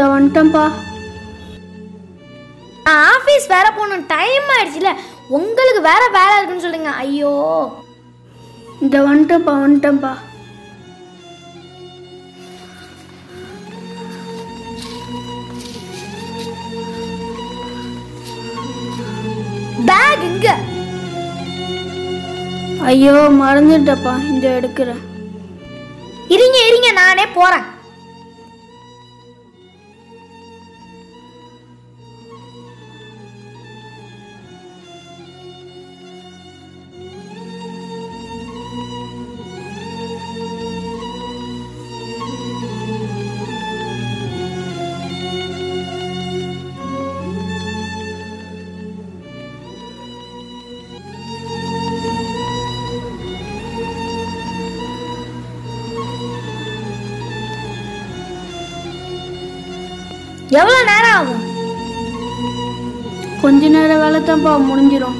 வந்துட்டேன்ப்பா நான் ஆஃபீஸ் வேற போகணும் டைம் ஆயிடுச்சுல உங்களுக்கு வேற வேலை இருக்குன்னு சொல்லுங்க ஐயோ இந்த வந்துட்டேன்ப்பா வந்துட்டேன்ப்பா பேக் இங்க ஐயோ மறந்துட்டப்பா இந்த எடுக்கிறேன் இருங்க இருங்க நானே போறேன் எவ்வளவு நேரம் ஆகும் கொஞ்ச நேரம் வேலை தான்ப்பா முடிஞ்சிடும்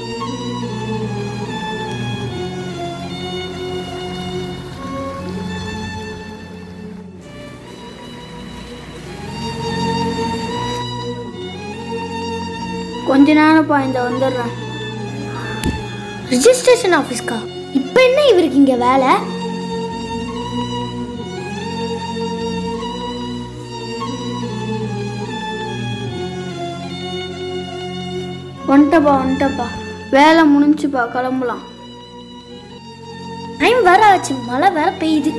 கொஞ்ச நேரம்ப்பா இந்த வந்துடுறேன் ரிஜிஸ்ட்ரேஷன் ஆஃபீஸ்க்கா இப்போ என்ன இவருக்கு இங்க வேலை வந்துட்டப்பா வந்துட்டப்பா வேலை முடிஞ்சுப்பா கிளம்பலாம் டைம் வேற ஆச்சு மழை வேற பெய்யுது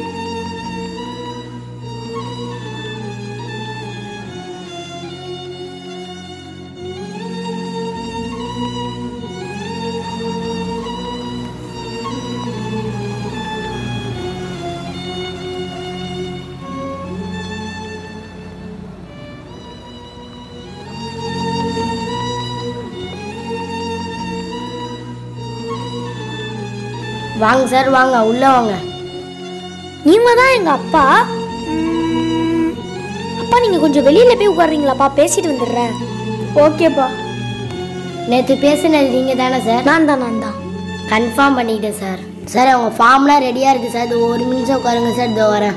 வாங்க சார் வாங்க உள்ள வாங்க நீங்க தான் எங்க அப்பா ம், அப்பா நீங்க கொஞ்சம் வெளியில போய் உட்காருறீங்களாப்பா பேசிட்டு வந்துடுறேன் ஓகேப்பா நேற்று பேசினது நீங்கள் தானே சார் நான் தான் நான் தான் கன்ஃபார்ம் பண்ணிக்கிட்டேன் சார் சார் அவங்க ஃபார்ம்லாம் ரெடியாக இருக்குது சார் இது ஒரு நிமிஷம் உட்காருங்க சார் இதோ வரேன்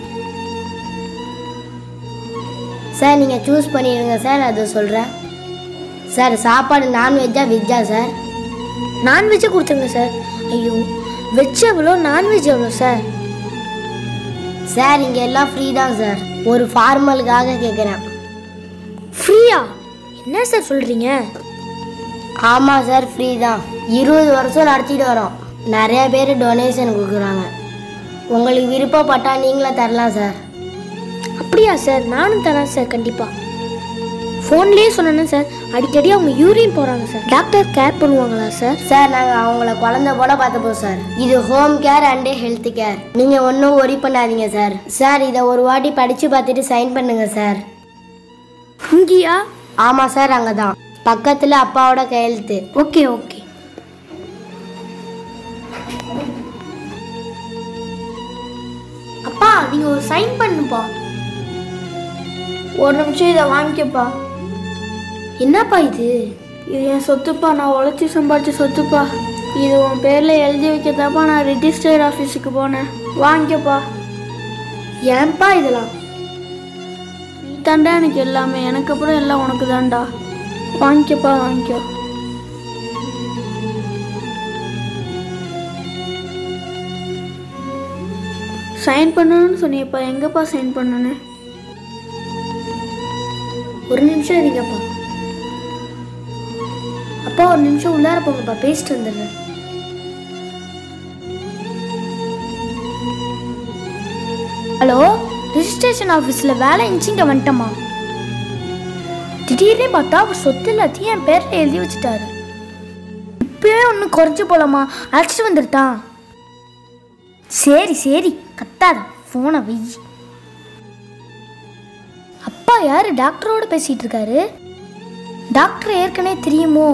சார் நீங்கள் சூஸ் பண்ணிடுங்க சார் அதை சொல்கிறேன் சார் சாப்பாடு நான்வெஜ்ஜா வெஜ்ஜா சார் நான்வெஜ்ஜை கொடுத்துருங்க சார் ஐயோ வெஜ் எவ்வளோ நான்வெஜ் எவ்வளோ சார் சார் இங்கே எல்லாம் ஃப்ரீ தான் சார் ஒரு ஃபார்மலுக்காக கேட்குறேன் ஃப்ரீயா என்ன சார் சொல்றீங்க ஆமாம் சார் ஃப்ரீ தான் இருபது வருஷம் நடத்திட்டு வரோம் நிறைய பேர் டொனேஷன் கொடுக்குறாங்க உங்களுக்கு விருப்பப்பட்டா நீங்களே தரலாம் சார் அப்படியா சார் நானும் தரேன் சார் கண்டிப்பா ஃபோன்லேயே சொன்னேன் சார் அடிக்கடி அவங்க யூரின் போறாங்க சார் டாக்டர் கேர் பண்ணுவாங்களா சார் சார் நாங்கள் அவங்கள குழந்தை போல பார்த்துப்போம் சார் இது home care and health care நீங்கள் ஒன்றும் ஒரி பண்ணாதீங்க சார் சார் இதை ஒரு வாட்டி படித்து பார்த்துட்டு சைன் பண்ணுங்க சார் இங்கேயா ஆமாம் சார் அங்கே தான் பக்கத்தில் அப்பாவோட கையெழுத்து ஓகே ஓகே அப்பா நீங்க ஒரு சைன் பண்ணுப்பா ஒரு நிமிஷம் இதை வாங்கிக்கப்பா என்னப்பா இது இது என் சொத்துப்பா நான் உழைச்சி சம்பாதிச்ச சொத்துப்பா இது உன் பேரில் எழுதி வைக்கதாப்பா நான் ரிஜிஸ்டர் ஆஃபீஸுக்கு போனேன் வாங்கிக்கப்பா ஏன்பா இதெல்லாம் நீ தாண்டா எனக்கு எல்லாமே எனக்கு அப்புறம் எல்லாம் உனக்கு தான்டா வாங்கிக்கப்பா வாங்கிக்கோ சைன் பண்ணணும்னு சொன்னியப்பா எங்கப்பா சைன் பண்ணணும் ஒரு நிமிஷம் இருங்கப்பா அப்பா ஒரு நிமிஷம் உள்ளார போங்கப்பா பேசிட்டு வந்துடுறேன் ஹலோ ரிஜிஸ்ட்ரேஷன் ஆஃபீஸில் வேலை இருந்துச்சு இங்கே வந்துட்டோமா திடீர்னு பார்த்தா அவர் சொத்து எல்லாத்தையும் என் பேரில் எழுதி வச்சுட்டாரு இப்பயே ஒன்று குறைஞ்சு போலாமா அழைச்சிட்டு வந்துருட்டான் சரி சரி கத்தாத ஃபோனை வை அப்பா யாரு டாக்டரோட பேசிட்டு இருக்காரு டாக்டர் ஏற்கனவே தெரியுமோ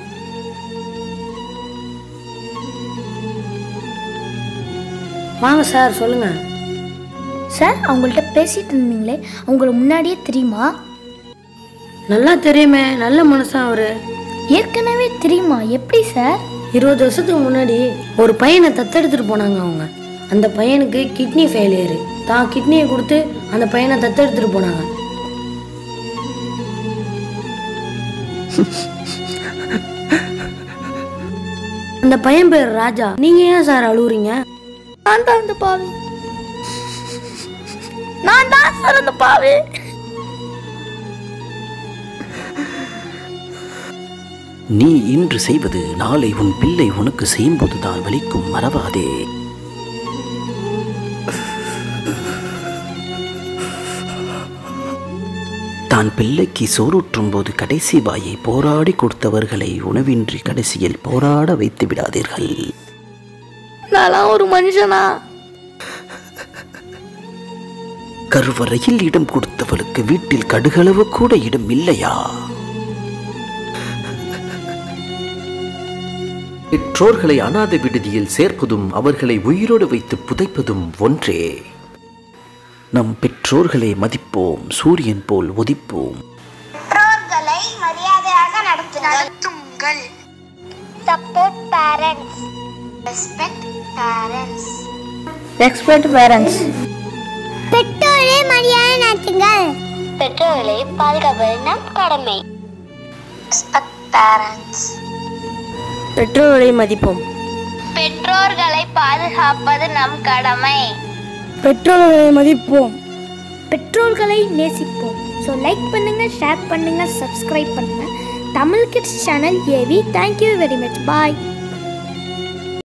வாங்க சார் சொல்லுங்கள் சார் அவங்கள்ட்ட பேசிட்டு இருந்தீங்களே அவங்கள முன்னாடியே தெரியுமா நல்லா தெரியுமே நல்ல மனுஷன் அவர் ஏற்கனவே தெரியுமா எப்படி சார் இருபது வருஷத்துக்கு முன்னாடி ஒரு பையனை தத்தெடுத்துட்டு போனாங்க அவங்க அந்த பையனுக்கு கிட்னி ஃபெயிலியரு தான் கிட்னியை கொடுத்து அந்த பையனை தத்தெடுத்துட்டு போனாங்க அந்த பையன் பேர் ராஜா நீங்க ஏன் சார் அழுவுறீங்க நான் தான் அந்த பாவி நான் தான் சார் அந்த பாவி நீ இன்று செய்வது நாளை உன் பிள்ளை உனக்கு செய்யும்போதுதான் வலிக்கும் மறவாதே தான் பிள்ளைக்கு சோறூற்றும் போது கடைசி வாயை போராடி கொடுத்தவர்களை உணவின்றி கடைசியில் போராட வைத்து விடாதீர்கள் நான்லாம் ஒரு மனுஷனா கருவறையில் இடம் கொடுத்தவளுக்கு வீட்டில் கடுகளவு கூட இடம் இல்லையா பெற்றோர்களை அனாதை விடுதியில் சேர்ப்பதும் அவர்களை உயிரோடு வைத்து புதைப்பதும் ஒன்றே நம் பெற்றோர்களை மதிப்போம் சூரியன் போல் உதிப்போம் பெற்றோர்களை மரியாதையாக நடத்துங்கள் support parents respect parents respect parents பெற்றோரை மரியாதை நடத்துங்கள் பெற்றோர்களை பாதுகாப்பது நம் கடமை ரெஸ்பெக்ட் பேரண்ட்ஸ் பெற்றோரை மதிப்போம் பெற்றோர்களை பாதுகாப்பது நம் கடமை பெற்றோர்களை மதிப்போம் பெற்றோர்களை நேசிப்போம் ஸோ லைக் பண்ணுங்க ஷேர் பண்ணுங்க சப்ஸ்கிரைப் பண்ணுங்க Tamil kids channel AV thank you very much பாய்